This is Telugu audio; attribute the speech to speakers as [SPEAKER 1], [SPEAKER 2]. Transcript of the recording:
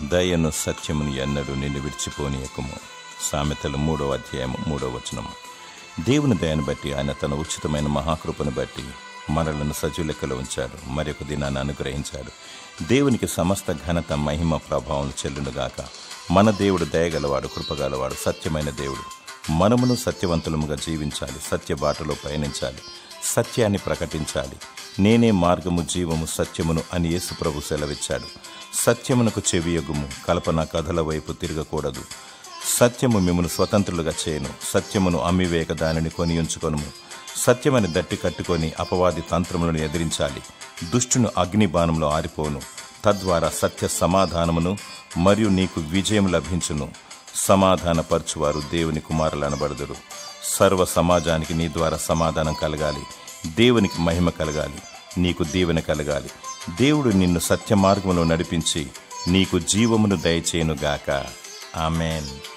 [SPEAKER 1] దయను సత్యమును ఎన్నడూ నిన్ను విడిచిపోనీయకము సామెతలు మూడవ అధ్యాయము మూడవ వచనము దేవుని దయను బట్టి ఆయన తన ఉచితమైన మహాకృపను బట్టి మనలను సజీలెక్కలో ఉంచాడు మరొక దినాన్ని అనుగ్రహించాడు దేవునికి సమస్త ఘనత మహిమ ప్రభావం చెల్లునుగాక మన దేవుడు దయగలవాడు కృపగలవాడు సత్యమైన దేవుడు మనమును సత్యవంతులముగా జీవించాలి సత్య బాటలో పయనించాలి సత్యాన్ని ప్రకటించాలి నేనే మార్గము జీవము సత్యమును అని యేసు ప్రభు సెలవిచ్చాడు సత్యమునకు చెవియగుము కల్పన కథల వైపు తిరగకూడదు సత్యము మిమ్మను స్వతంత్రులుగా చేయను సత్యమును అమ్మివేయక దానిని కొని ఉంచుకొనుము సత్యమని దట్టి కట్టుకొని అపవాది తంత్రములను ఎదిరించాలి దుష్టును అగ్ని బాణంలో ఆరిపోను తద్వారా సత్య సమాధానమును మరియు నీకు విజయం లభించును సమాధానపరచువారు దేవుని కుమారులు అనబడదురు సర్వ సమాజానికి నీ ద్వారా సమాధానం కలగాలి దేవునికి మహిమ కలగాలి నీకు దీవెన కలగాలి దేవుడు నిన్ను సత్య మార్గములో నడిపించి నీకు జీవమును దయచేయునుగాక ఆమెన్